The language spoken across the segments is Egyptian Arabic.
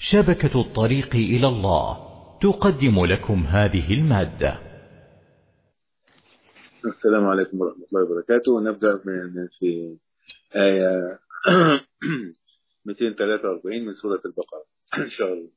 شبكة الطريق إلى الله تقدم لكم هذه المادة السلام عليكم ورحمة الله وبركاته نبدأ من في آية 243 من سورة البقرة إن شاء الله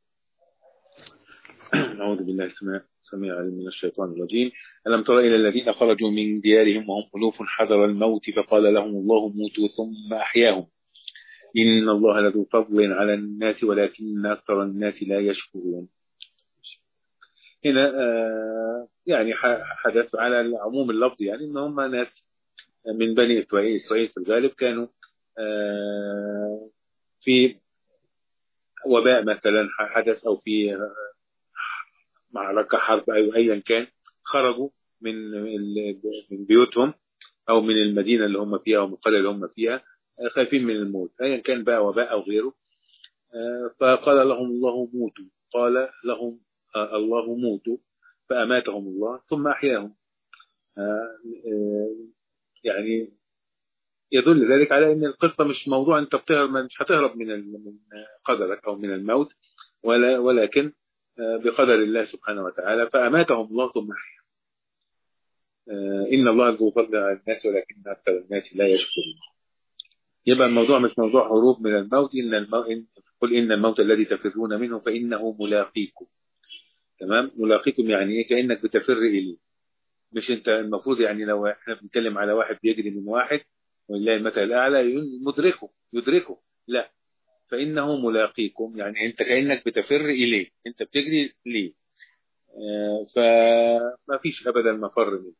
أعوذ بالله السميع العليم من الشيطان الرجيم ألم تر إلى الذين خرجوا من ديارهم وهم ألوف حذر الموت فقال لهم الله موتوا ثم أحياهم إن الله لذو فضل على الناس ولكن أكثر الناس لا يشكرون هنا آه يعني حدث على عموم اللفظ يعني إن هم ناس من بني إسرائيل في الغالب كانوا آه في وباء مثلا حدث أو في معركة حرب أو أيا كان خرجوا من من بيوتهم أو من المدينة اللي هم فيها أو من القرية اللي هم فيها خايفين من الموت أيا كان بقى وباء أو غيره فقال لهم الله موتوا قال لهم الله موتوا فأماتهم الله ثم أحياهم يعني يدل ذلك على أن القصة مش موضوع أنت بتهرب مش هتهرب من قدرك أو من الموت ولا ولكن بقدر الله سبحانه وتعالى فأماتهم الله ثم أحيا إن الله ذو فضل على الناس ولكن أكثر الناس لا يشكرون يبقى الموضوع مش موضوع هروب من الموت إن الموت قل إن الموت الذي تفرون منه فإنه ملاقيكم تمام ملاقيكم يعني إيه كأنك بتفر إليه مش أنت المفروض يعني لو إحنا بنتكلم على واحد بيجري من واحد ولله المثل الأعلى مدركه يدركه لا فإنه ملاقيكم يعني أنت كأنك بتفر إليه أنت بتجري ليه آه فما فيش أبدا مفر منه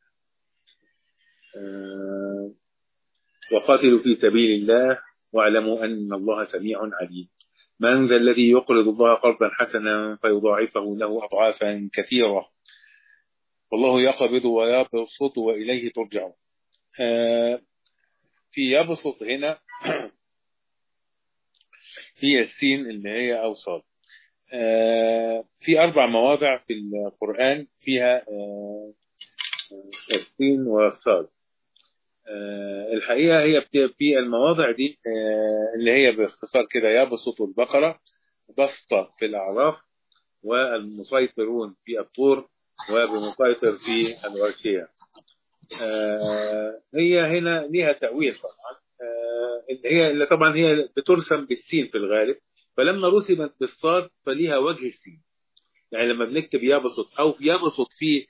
آه وقاتلوا في سبيل الله واعلموا أن الله سميع عليم من ذا الذي يقرض الله قرضا حسنا فيضاعفه له أضعافا كثيرة والله يقبض ويبسط وإليه ترجعون آه في يبسط هنا هي السين اللي هي أوساط آه في أربع مواضع في القرآن فيها آه السين والصاد آه الحقيقة هي في المواضع دي اللي هي باختصار كده يبسط البقرة بسطة في الأعراف والمسيطرون في الطور وبمسيطر في الغاشية هي هنا ليها تأويل طبعا اللي هي اللي طبعا هي بترسم بالسين في الغالب فلما رسمت بالصاد فليها وجه السين يعني لما بنكتب يبسط او يبسط في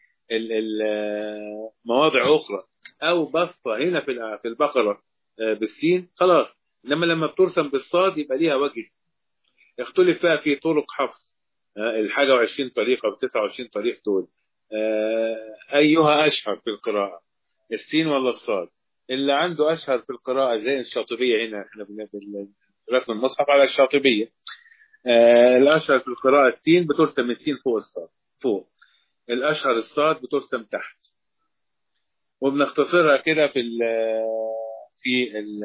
مواضع اخرى او بسطه هنا في في البقره بالسين خلاص انما لما بترسم بالصاد يبقى ليها وجه يختلف فيها في طرق حفظ الحاجه و20 طريقه ب 29 طريق دول ايها اشهر في القراءه السين ولا الصاد اللي عنده أشهر في القراءة زي الشاطبية هنا احنا رسم المصحف على الشاطبية آه الأشهر في القراءة السين بترسم السين فوق الصاد فوق الأشهر الصاد بترسم تحت وبنختصرها كده في ال في ال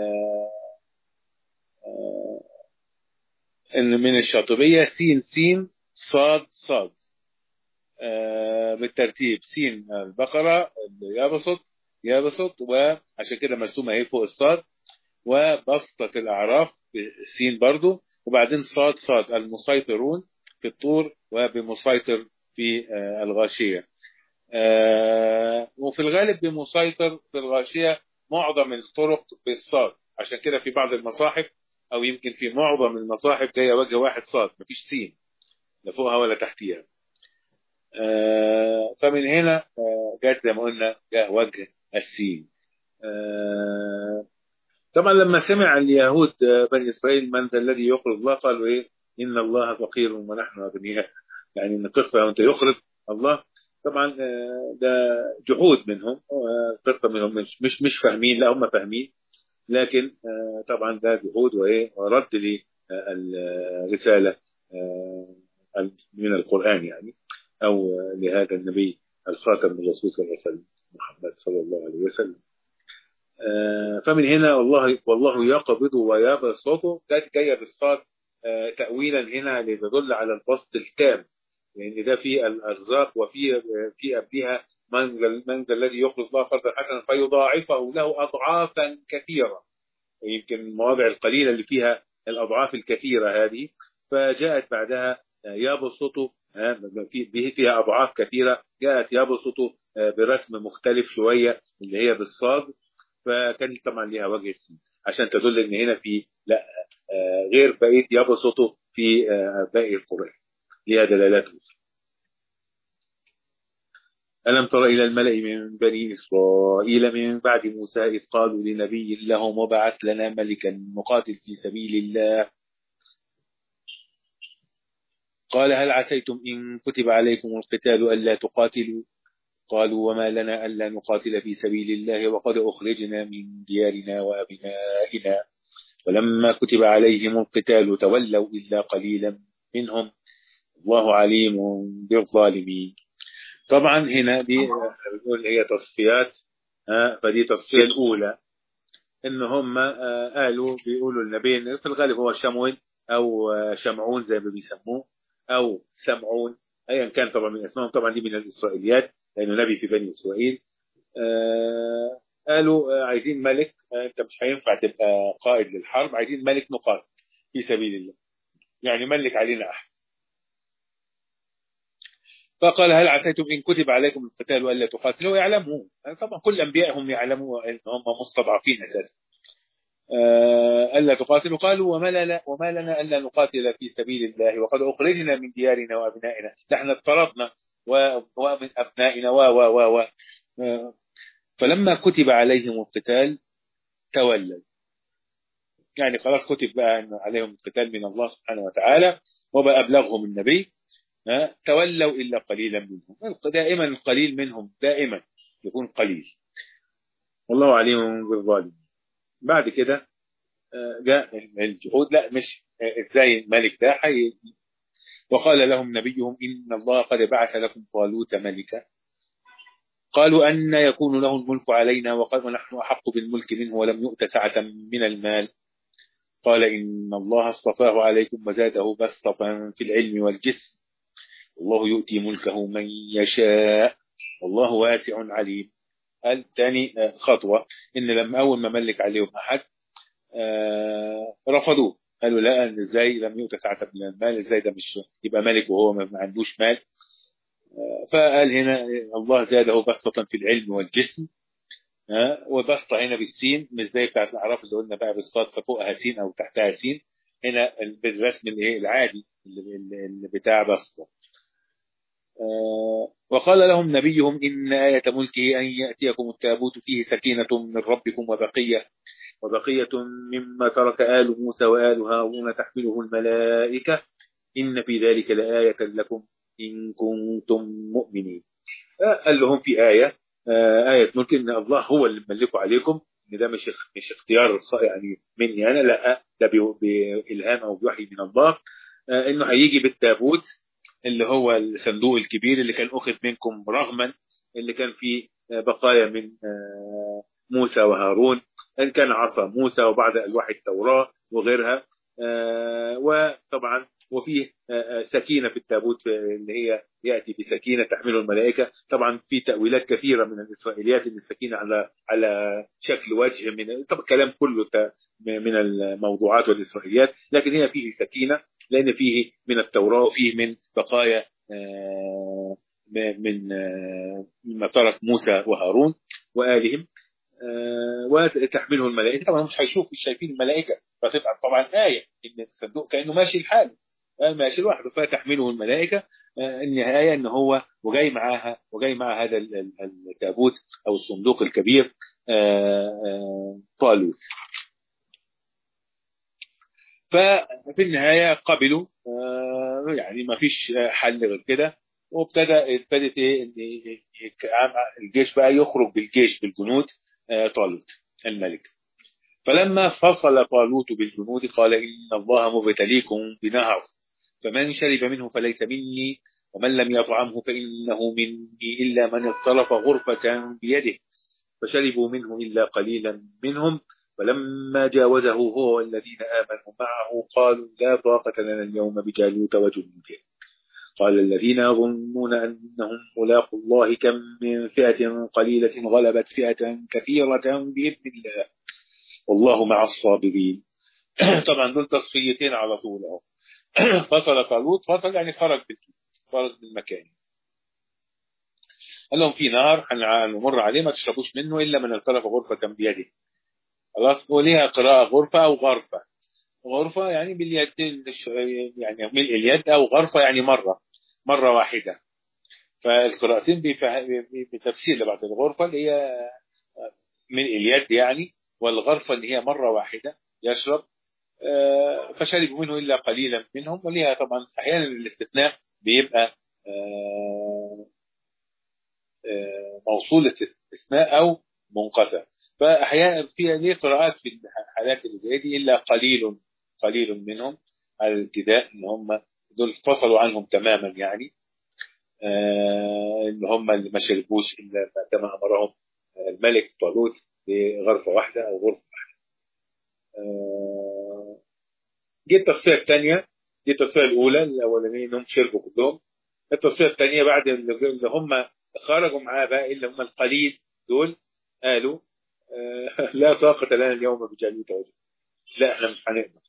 من الشاطبية سين سين صاد صاد آه بالترتيب سين البقرة يبسط يبسط وعشان كده مرسومه اهي فوق الصاد وبسطة الأعراف بالسين برضو وبعدين صاد صاد المسيطرون في الطور وبمسيطر في الغاشية وفي الغالب بمسيطر في الغاشية معظم الطرق بالصاد عشان كده في بعض المصاحف أو يمكن في معظم المصاحف جاية وجه واحد صاد مفيش سين لا فوقها ولا تحتيها فمن هنا جات زي ما قلنا جاء وجه السين آه طبعا لما سمع اليهود بني إسرائيل من ذا الذي يقرض الله قالوا إيه إن الله فقير ونحن أغنياء يعني إن قصة وأنت يقرض الله طبعا ده جحود منهم قصة منهم مش مش مش فاهمين لا هم فاهمين لكن طبعا ده جحود وإيه ورد للرسالة من القرآن يعني أو لهذا النبي الخاتم الرسول صلى الله عليه وسلم محمد صلى الله عليه وسلم آه فمن هنا والله والله يقبض ويبسط كانت جايه بالصاد آه تاويلا هنا لتدل على البسط التام لان يعني ده في الارزاق وفي في قبلها من من الذي يقرض الله قرضا حسنا فيضاعفه له اضعافا كثيره يمكن المواضع القليله اللي فيها الاضعاف الكثيره هذه فجاءت بعدها يبسط فيها أضعاف كثيرة جاءت يبسط برسم مختلف شوية اللي هي بالصاد فكانت طبعا لها وجه السين عشان تدل ان هنا في لا غير بقيه يبسط في باقي القرآن لها دلالات أخرى ألم تر إلى الملأ من بني إسرائيل من بعد موسى إذ قالوا لنبي لهم وبعث لنا ملكا نقاتل في سبيل الله قال هل عسيتم إن كتب عليكم القتال ألا تقاتلوا قالوا وما لنا ألا نقاتل في سبيل الله وقد أخرجنا من ديارنا وأبنائنا ولما كتب عليهم القتال تولوا إلا قليلا منهم الله عليم بالظالمين طبعا هنا دي بنقول هي تصفيات فدي تصفية الأولى إن هم قالوا بيقولوا النبي في الغالب هو شموين أو شمعون زي ما بيسموه أو سمعون أيا كان طبعا من اسمهم طبعا دي من الإسرائيليات لأنه نبي في بني إسرائيل قالوا عايزين ملك أنت مش هينفع تبقى قائد للحرب عايزين ملك نقاتل في سبيل الله يعني ملك علينا أحد فقال هل عسيتم إن كتب عليكم القتال وألا تقاتلوا يعلموا طبعا كل أنبيائهم يعلموا أن هم مستضعفين أساسا ألا تقاتلوا قالوا وما لنا, وما لنا ألا نقاتل في سبيل الله وقد أخرجنا من ديارنا وأبنائنا نحن اضطربنا ومن أبنائنا و و و فلما كتب عليهم القتال تولوا يعني خلاص كتب بقى أن عليهم القتال من الله سبحانه وتعالى وبقى أبلغهم النبي تولوا إلا قليلا منهم دائما القليل منهم دائما يكون قليل والله عليم بالظالمين بعد كده جاء الجهود لا مش ازاي الملك ده حي وقال لهم نبيهم إن الله قد بعث لكم طالوت ملكا قالوا أن يكون له الملك علينا وقد ونحن أحق بالملك منه ولم يؤت سعة من المال قال إن الله اصطفاه عليكم وزاده بسطة في العلم والجسم الله يؤتي ملكه من يشاء والله واسع عليم الثاني خطوة إن لما أول ما ملك عليهم أحد رفضوه قالوا لا ازاي لم يؤت سعة من المال ازاي ده مش يبقى ملك وهو ما عندوش مال فقال هنا الله زاده بسطة في العلم والجسم وبسطة هنا بالسين مش زي بتاعت الأعراف اللي قلنا بقى بالصاد فوقها سين أو تحتها سين هنا بالرسم الايه العادي اللي بتاع بسطة وقال لهم نبيهم إن آية ملكه أن يأتيكم التابوت فيه سكينة من ربكم وبقية وبقية مما ترك آل موسى وآل هارون تحمله الملائكة إن في ذلك لآية لكم إن كنتم مؤمنين قال لهم في آية آية ملك إن الله هو اللي ملكه عليكم إن ده مش مش اختيار يعني مني أنا لا ده بإلهام أو بوحي من الله إنه هيجي بالتابوت اللي هو الصندوق الكبير اللي كان أخذ منكم رغما اللي كان فيه بقايا من موسى وهارون إن كان عصا موسى وبعد ألواح التوراة وغيرها وطبعا وفيه سكينة في التابوت اللي هي يأتي بسكينة تحمله الملائكة طبعا في تأويلات كثيرة من الإسرائيليات أن السكينة على على شكل وجه من طبعا الكلام كله من الموضوعات والإسرائيليات لكن هي فيه سكينة لأن فيه من التوراة وفيه من بقايا من مما ترك موسى وهارون وآلهم وتحمله الملائكة طبعا مش هيشوف مش شايفين الملائكة فتبقى طبعا آية إن الصندوق كأنه ماشي لحاله ماشي لوحده فتحمله الملائكة النهاية إن هو وجاي معاها وجاي مع هذا التابوت أو الصندوق الكبير طالوت ففي النهاية قبلوا يعني ما فيش حل غير كده وابتدى ابتدت ايه ان الجيش بقى يخرج بالجيش بالجنود طالوت الملك فلما فصل طالوت بالجنود قال إن الله مبتليكم بنهر فمن شرب منه فليس مني ومن لم يطعمه فإنه مني إلا من اغترف غرفة بيده فشربوا منه إلا قليلا منهم فلما جاوزه هو والذين آمنوا معه قالوا لا طاقة لنا اليوم بجالوت وجنوده قال الذين يظنون أنهم ملاقوا الله كم من فئة قليلة غلبت فئة كثيرة بإذن الله والله مع الصابرين طبعا دول تصفيتين على طول اهو فصل طالوت فصل يعني خرج خرج من مكانه قال لهم في نهر هنمر عليه ما تشربوش منه الا من اغترف غرفه بيده خلاص وليها قراءه غرفه او غرفه غرفه يعني باليد يعني ملء اليد او غرفه يعني مره مره واحده فالقراءتين بتفسير لبعض الغرفه اللي هي ملء اليد يعني والغرفه اللي هي مره واحده يشرب فشربوا منه الا قليلا منهم وليها طبعا احيانا الاستثناء بيبقى موصول استثناء او منقطع فاحيانا في ليه قراءات في الحالات اللي زي دي الا قليل قليل منهم على الابتداء ان هم دول فصلوا عنهم تماما يعني ان هم اللي ما شربوش الا كما امرهم الملك طالوت بغرفه واحده او غرفه واحده. دي التصفيه الثانيه دي التصفيه الاولى الاولانيه انهم شربوا كلهم التصفيه الثانيه بعد اللي هم خرجوا معاه بقى اللي هم القليل دول قالوا آه لا طاقة لنا اليوم بجالوت وجه لا احنا مش هنقدر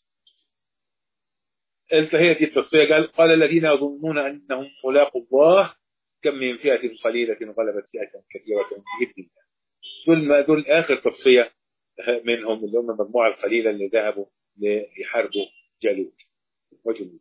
هي دي التصفية قال قال الذين يظنون انهم ملاقوا الله كم من فئة قليلة غلبت فئة كثيرة بإذن الله دول ما دول آخر تصفية منهم اللي هم المجموعة القليلة اللي ذهبوا ليحاربوا جالوت وجنوده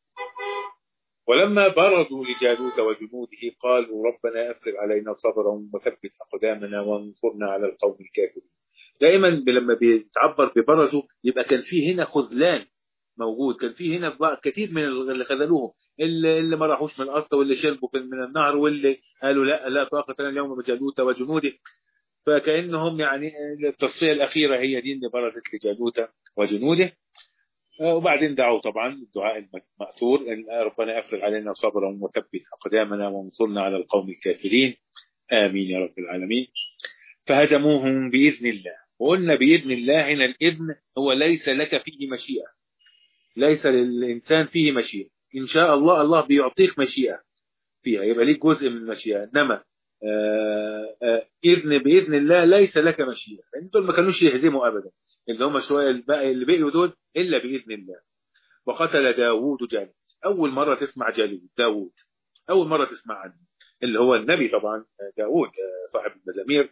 ولما برزوا لجالوت وجنوده قالوا ربنا افرغ علينا صبرا وثبت اقدامنا وانصرنا على القوم الكافرين. دائما لما بيتعبر ببرزوا يبقى كان في هنا خذلان موجود، كان في هنا كثير من اللي خذلوهم، اللي, اللي ما راحوش من الاصل واللي شربوا من النهر واللي قالوا لا لا طاقه لنا اليوم بجالوت وجنوده. فكانهم يعني التصفيه الاخيره هي دي اللي برزت لجالوت وجنوده وبعدين دعوا طبعا الدعاء المأثور أن ربنا أفرغ علينا صبرا وثبت أقدامنا وانصرنا على القوم الكافرين آمين يا رب العالمين فهزموهم بإذن الله وقلنا بإذن الله هنا الإذن هو ليس لك فيه مشيئة ليس للإنسان فيه مشيئة إن شاء الله الله بيعطيك مشيئة فيها يبقى ليك جزء من المشيئة إنما آآ آآ إذن بإذن الله ليس لك مشيئة لأن دول ما كانوش يهزموا أبدا اللي هم شوية الباقي اللي بقيوا دول إلا بإذن الله وقتل داوود جالوت أول مرة تسمع جالوت داوود أول مرة تسمع عنه اللي هو النبي طبعا داوود صاحب المزامير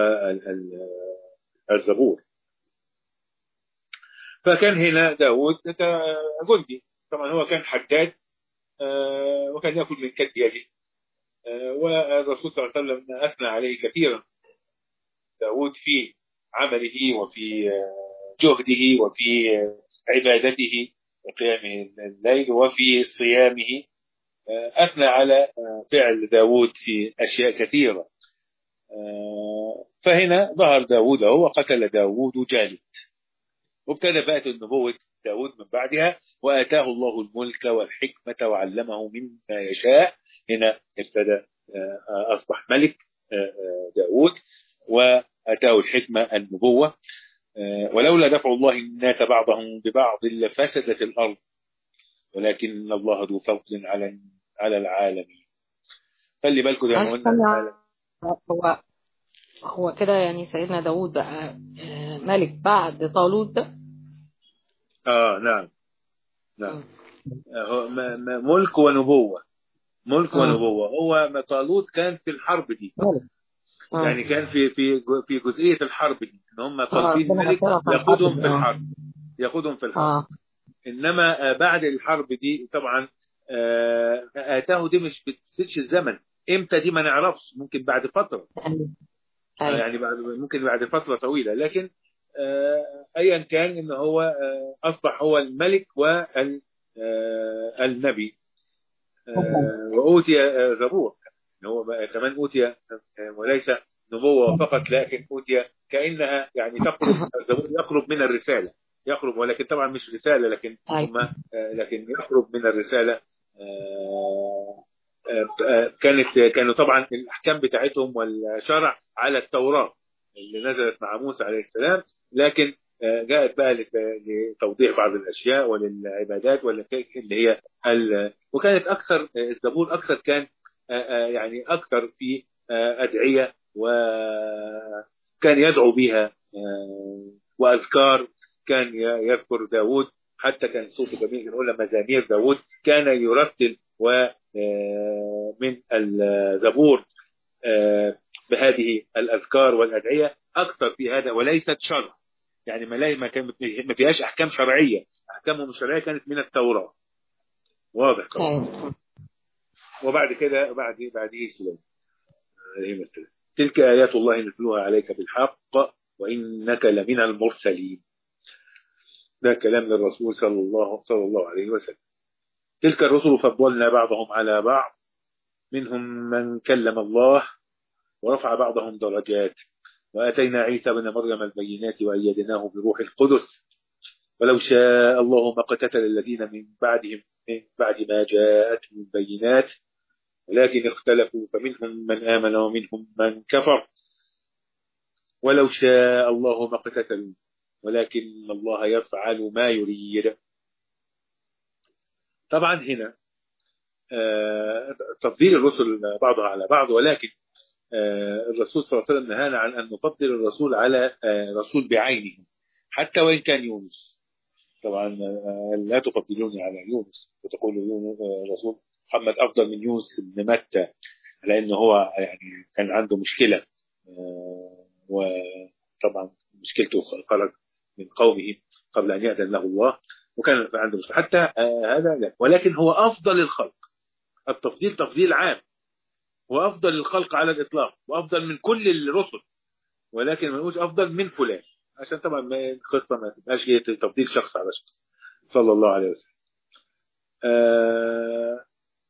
والزبور فكان هنا داوود جندي طبعا هو كان حداد وكان يأكل من كد يده والرسول صلى الله عليه وسلم أثنى عليه كثيرا داوود في عمله وفي جهده وفي عبادته وقيام الليل وفي صيامه أثنى على فعل داود في أشياء كثيرة فهنا ظهر داود هو قتل داود جالوت وابتدى بقت النبوة داود من بعدها وآتاه الله الملك والحكمة وعلمه مما يشاء هنا ابتدى أصبح ملك داود وأتاه الحكمة النبوة ولولا دفع الله الناس بعضهم ببعض لفسدت الأرض ولكن الله ذو فضل على على العالمين خلي بالكم زي ما قلنا هو هو كده يعني سيدنا داود بقى ملك بعد طالوت ده اه نعم نعم هو ملك ونبوة ملك ونبوة هو طالوت كان في الحرب دي يعني كان في في في جزئيه الحرب دي ان هم طالبين الملك ياخدهم في الحرب ياخدهم في الحرب انما بعد الحرب دي طبعا اتاه دي مش بتفتش الزمن امتى دي ما نعرفش ممكن بعد فتره يعني بعد ممكن بعد فتره طويله لكن ايا كان ان هو اصبح هو الملك والنبي واوتي زبور ان هو بقى كمان اوتي وليس نبوه فقط لكن اوتي كانها يعني تقرب يقرب من الرساله يقرب ولكن طبعا مش رساله لكن هم لكن يقرب من الرساله كانت كانوا طبعا الاحكام بتاعتهم والشرع على التوراه اللي نزلت مع موسى عليه السلام لكن جاءت بقى لتوضيح بعض الاشياء وللعبادات اللي هي وكانت اكثر الزبور اكثر كان يعني أكثر في أدعية وكان يدعو بها وأذكار كان يذكر داود حتى كان صوته جميل نقول مزامير داود كان يرتل ومن الزبور بهذه الأذكار والأدعية أكثر في هذا وليست شرع يعني ما ما كان ما فيهاش أحكام شرعية أحكامهم الشرعية كانت من التوراة واضح طبعا وبعد كده بعد بعده سليم تلك آيات الله نتلوها عليك بالحق وإنك لمن المرسلين ده كلام للرسول صلى الله صلى الله عليه وسلم تلك الرسل فضلنا بعضهم على بعض منهم من كلم الله ورفع بعضهم درجات وآتينا عيسى بن مريم البينات وأيدناه بروح القدس ولو شاء الله ما قتتل الذين من بعدهم من بعد ما جاءتهم البينات ولكن اختلفوا فمنهم من آمن ومنهم من كفر ولو شاء الله ما اقتتلوا ولكن الله يفعل ما يريد طبعا هنا تفضيل الرسل بعضها على بعض ولكن الرسول صلى الله عليه وسلم نهانا عن أن نفضل الرسول على رسول بعينه حتى وإن كان يونس طبعا لا تفضلوني على يونس وتقول الرسول محمد أفضل من يونس بن متى لأنه هو يعني كان عنده مشكلة وطبعا مشكلته خرج من قومه قبل أن يأذن له الله وكان عنده مشكلة حتى هذا لا ولكن هو أفضل الخلق التفضيل تفضيل عام هو أفضل الخلق على الإطلاق وأفضل من كل الرسل ولكن ما نقولش أفضل من فلان عشان طبعا القصة ما تبقاش هي تفضيل شخص على شخص صلى الله عليه وسلم آه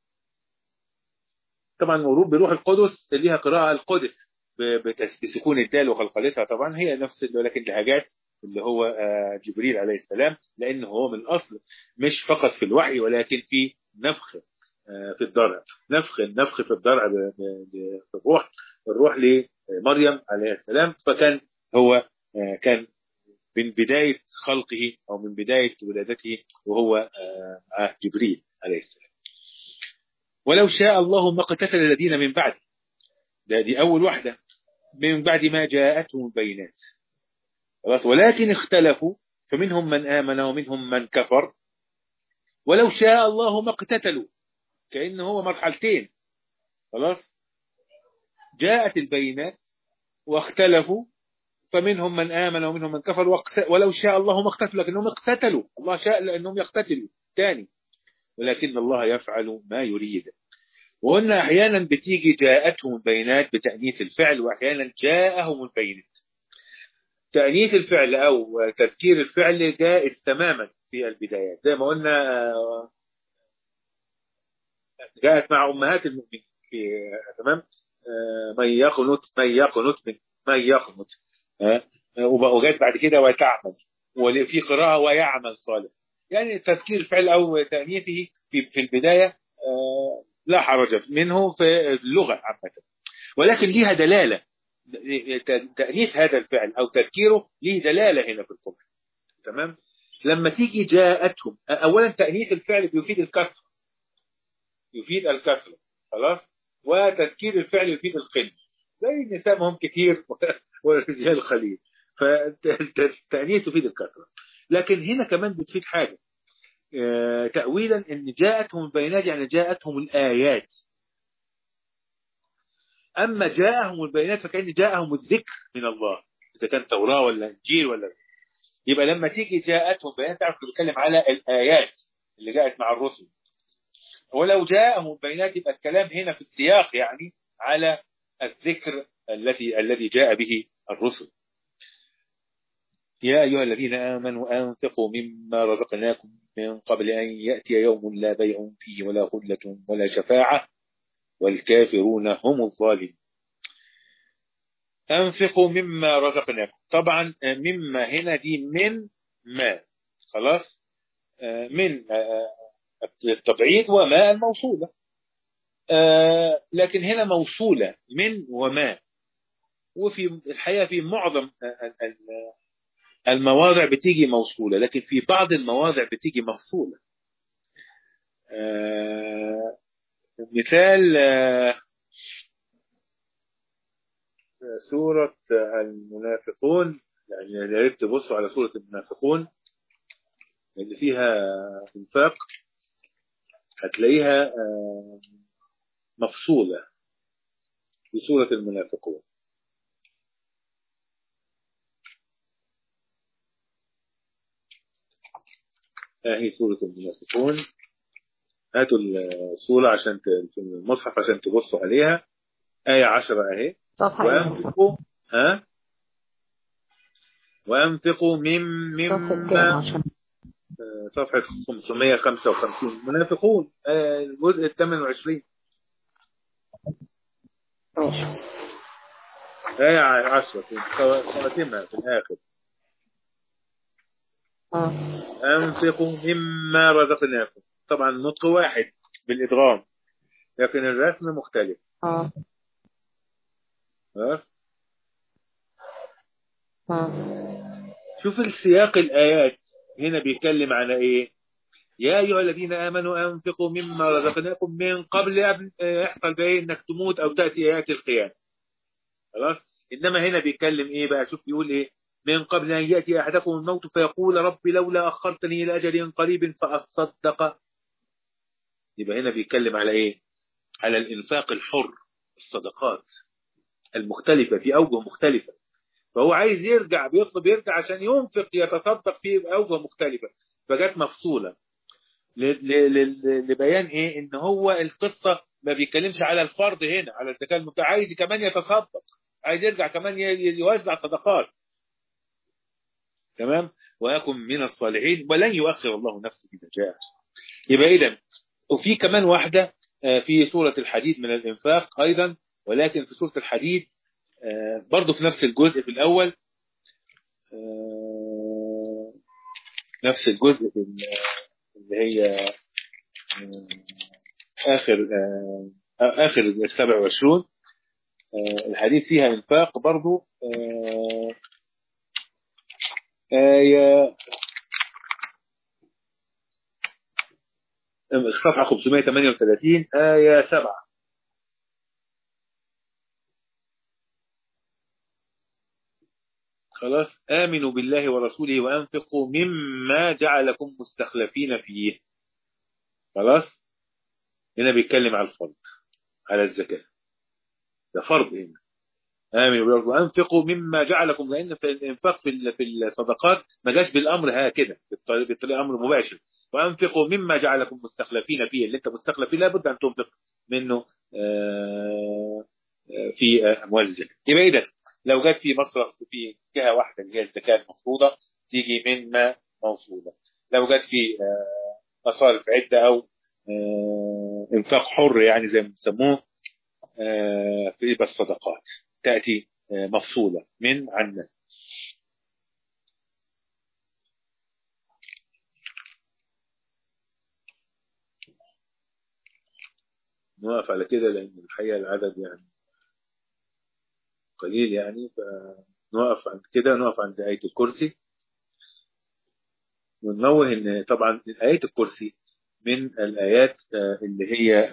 طبعا ورود بروح القدس ليها قراءة القدس بسكون الدال وخلقلتها طبعا هي نفس ولكن لهجات اللي هو آه جبريل عليه السلام لأنه هو من الأصل مش فقط في الوحي ولكن في نفخ آه في الضرع نفخ النفخ في الضرع في الروح الروح لمريم عليه السلام فكان هو كان من بداية خلقه أو من بداية ولادته وهو جبريل عليه السلام ولو شاء الله ما قتتل الذين من بعد ده دي أول واحدة من بعد ما جاءتهم البينات خلاص ولكن اختلفوا فمنهم من آمن ومنهم من كفر ولو شاء الله ما اقتتلوا كأنه هو مرحلتين خلاص جاءت البينات واختلفوا فمنهم من آمن ومنهم من كفر ولو شاء الله ما اقتتلوا لكنهم اقتتلوا الله شاء لأنهم يقتتلوا ثاني ولكن الله يفعل ما يريد وقلنا أحيانا بتيجي جاءتهم البينات بتأنيث الفعل وأحيانا جاءهم البينات تأنيث الفعل أو تذكير الفعل جائز تماما في البدايات زي ما قلنا جاءت مع أمهات المؤمنين في تمام من يقنط من يقنط من من يقنط وجات بعد كده وتعمل وفي قراءة ويعمل صالح يعني تذكير الفعل أو تأنيثه في في البداية لا حرج منه في اللغة عامة ولكن ليها دلالة تأنيث هذا الفعل أو تذكيره ليه دلالة هنا في القرآن تمام لما تيجي جاءتهم أولا تأنيث الفعل بيفيد الكثرة يفيد الكثرة خلاص وتذكير الفعل يفيد القلة زي النساء هم كتير والرجال قليل فالتأنيث تفيد الكثرة لكن هنا كمان بتفيد حاجة تأويلا ان جاءتهم البينات يعني جاءتهم الآيات أما جاءهم البينات فكأن جاءهم الذكر من الله إذا كان توراة ولا إنجيل ولا يبقى لما تيجي جاءتهم بينات تعرف بتتكلم على الآيات اللي جاءت مع الرسل ولو جاءهم البينات يبقى الكلام هنا في السياق يعني على الذكر الذي الذي جاء به الرسل يا أيها الذين آمنوا أنفقوا مما رزقناكم من قبل أن يأتي يوم لا بيع فيه ولا خلة ولا شفاعة والكافرون هم الظالمون أنفقوا مما رزقناكم طبعا مما هنا دي من ما خلاص من التبعيد وما الموصولة لكن هنا موصولة من وما وفي الحقيقة في معظم المواضع بتيجي موصولة لكن في بعض المواضع بتيجي مفصولة مثال سورة المنافقون يعني يا ريت تبصوا على سورة المنافقون اللي فيها انفاق هتلاقيها مفصولة في سورة المنافقون هي سورة المنافقون هاتوا الصورة عشان في المصحف عشان تبصوا عليها آية عشرة أهي صفحة وأنفقوا ها وأنفقوا مم مما صفحة 555 المنافقون الجزء ال 28 آية 10 خواتمها في الآخر أنفقوا مما رزقناكم طبعا النطق واحد بالإدغام لكن الرسم مختلف اه ها شوف السياق الآيات هنا بيتكلم على إيه يا أيها الذين آمنوا أنفقوا مما رزقناكم من قبل أن يحصل بإيه إنك تموت أو تأتي آيات القيامة خلاص إنما هنا بيتكلم إيه بقى شوف بيقول إيه من قبل أن يأتي أحدكم الموت فيقول ربي لولا أخرتني إلى أجل قريب فأصدق يبقى هنا بيتكلم على إيه على الإنفاق الحر الصدقات المختلفة في أوجه مختلفة فهو عايز يرجع بيطلب يرجع عشان ينفق يتصدق في أوجه مختلفة فجت مفصولة لبيان إيه إن هو القصة ما بيتكلمش على الفرض هنا على الزكاة المبتدأ عايز كمان يتصدق عايز يرجع كمان يوزع صدقات تمام ويكن من الصالحين ولن يؤخر الله نفسه إذا جاء يبقى إذا وفي كمان واحدة في سورة الحديد من الإنفاق أيضا ولكن في سورة الحديد برضه في نفس الجزء في الأول نفس الجزء في اللي هي آخر آخر ال 27 الحديث فيها إنفاق برضه آية صفحة 538 آية 7 خلاص آمنوا بالله ورسوله وأنفقوا مما جعلكم مستخلفين فيه خلاص هنا بيتكلم على الفرض على الزكاة ده فرض هنا آمنوا بالله وأنفقوا مما جعلكم لأن في الإنفاق في في الصدقات ما جاش بالأمر هكذا بالطريقة أمر مباشر وأنفقوا مما جعلكم مستخلفين فيه اللي أنت مستخلف فيه لابد أن تنفق منه في أموال الزكاة يبقى إذا لو جت في مصرف في جهة واحدة اللي هي الزكاة المفروضة تيجي مما موصولة لو جت في مصارف عدة أو إنفاق حر يعني زي ما بيسموه في الصدقات تأتي مفصولة من عنا نوقف على كده لأن الحقيقة العدد يعني قليل يعني فنوقف عند كده نوقف عند آية الكرسي وننوه إن طبعا آية الكرسي من الآيات اللي هي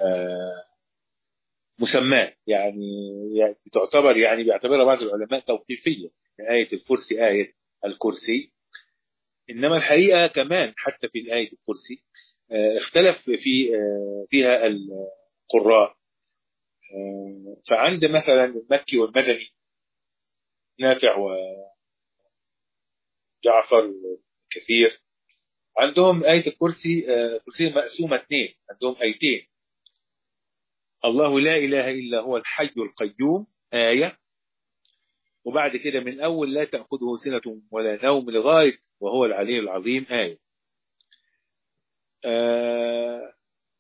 مسماه يعني بتعتبر يعني بيعتبرها بعض العلماء توقيفية آية الكرسي آية الكرسي إنما الحقيقة كمان حتى في آية الكرسي اختلف في فيها القراء فعند مثلا المكي والمدني نافع وجعفر كثير عندهم آية الكرسي كرسي مقسومة اثنين عندهم آيتين الله لا إله إلا هو الحي القيوم آية وبعد كده من أول لا تأخذه سنة ولا نوم لغاية وهو العلي العظيم آية آه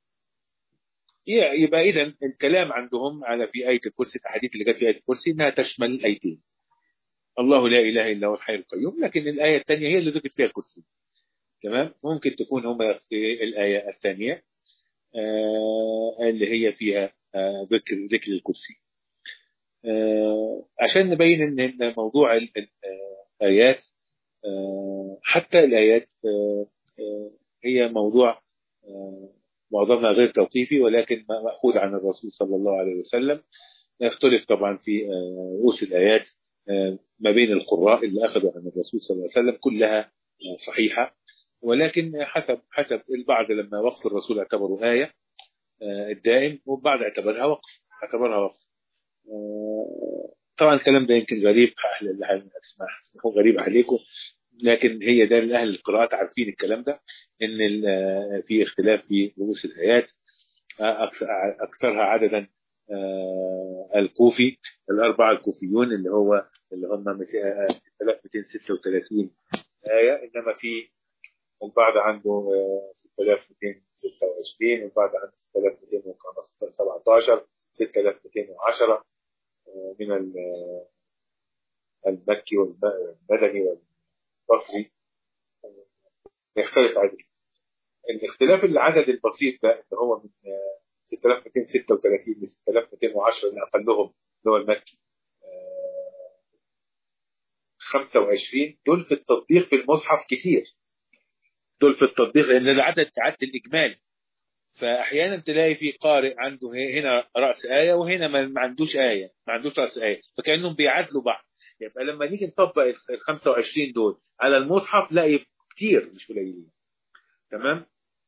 يبقى إذا الكلام عندهم على في آية الكرسي الأحاديث اللي جت في آية الكرسي إنها تشمل الآيتين الله لا إله إلا هو الحي القيوم لكن الآية الثانية هي اللي ذكر فيها الكرسي تمام ممكن تكون هما الآية الثانية آه اللي هي فيها آه ذكر ذكر الكرسي آه عشان نبين ان موضوع الايات حتى الايات هي موضوع معظمها غير توقيفي ولكن مأخوذ عن الرسول صلى الله عليه وسلم يختلف طبعا في رؤوس الآيات ما بين القراء اللي أخذوا عن الرسول صلى الله عليه وسلم كلها صحيحة ولكن حسب حسب البعض لما وقف الرسول اعتبره آية آه، الدائم والبعض اعتبرها وقف اعتبرها وقف آه، طبعا الكلام ده يمكن غريب أهل اللي هنسمع هو غريب عليكم لكن هي ده أهل القراءات عارفين الكلام ده إن ال- آه، في اختلاف في رؤوس الآيات آه، أكثر- أكثرها عددا آه، الكوفي الأربعة الكوفيون اللي هو اللي هم 3236 آية إنما في البعض عنده آه، 6226 والبعض عنده 6217 6210 آه، من ال- آه، المكي والمدني والبصري آه، يختلف عدد الاختلاف العدد البسيط ده اللي هو من آه، 6236 ل 6210 اللي اقلهم اللي هو المكي آه، 25 دول في التطبيق في المصحف كتير دول في التطبيق لان العدد عدد الاجمالي فاحيانا تلاقي في قارئ عنده هنا راس ايه وهنا ما ما عندوش ايه ما عندوش راس ايه فكانهم بيعادلوا بعض يبقى لما نيجي نطبق ال 25 دول على المصحف لا يبقى كتير مش قليلين تمام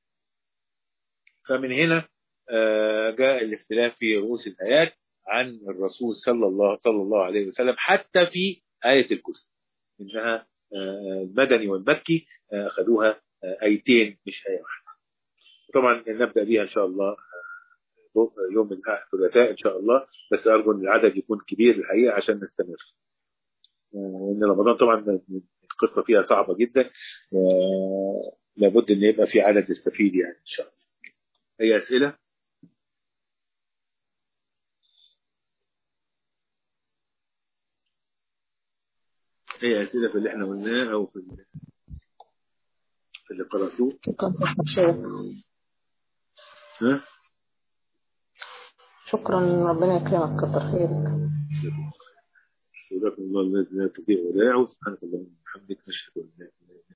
فمن هنا آه، جاء الاختلاف في رؤوس الايات عن الرسول صلى الله صلى الله عليه وسلم حتى في ايه الكرسي انها آه، المدني والمكي آه، اخذوها آه، ايتين مش ايه واحده طبعا نبدا بها ان شاء الله آه، يوم الثلاثاء ان شاء الله بس ارجو ان العدد يكون كبير الحقيقه عشان نستمر آه، ان رمضان طبعا القصه فيها صعبه جدا آه، لابد ان يبقى في عدد يستفيد يعني ان شاء الله اي اسئله اي اسئله في اللي احنا قلناه او في اللي, في اللي قراتوه شكرا ها شكرا ربنا يكرمك كتر خيرك جزاكم الله الذي لا تضيع ودائعه سبحانك اللهم وبحمدك نشهد ان لا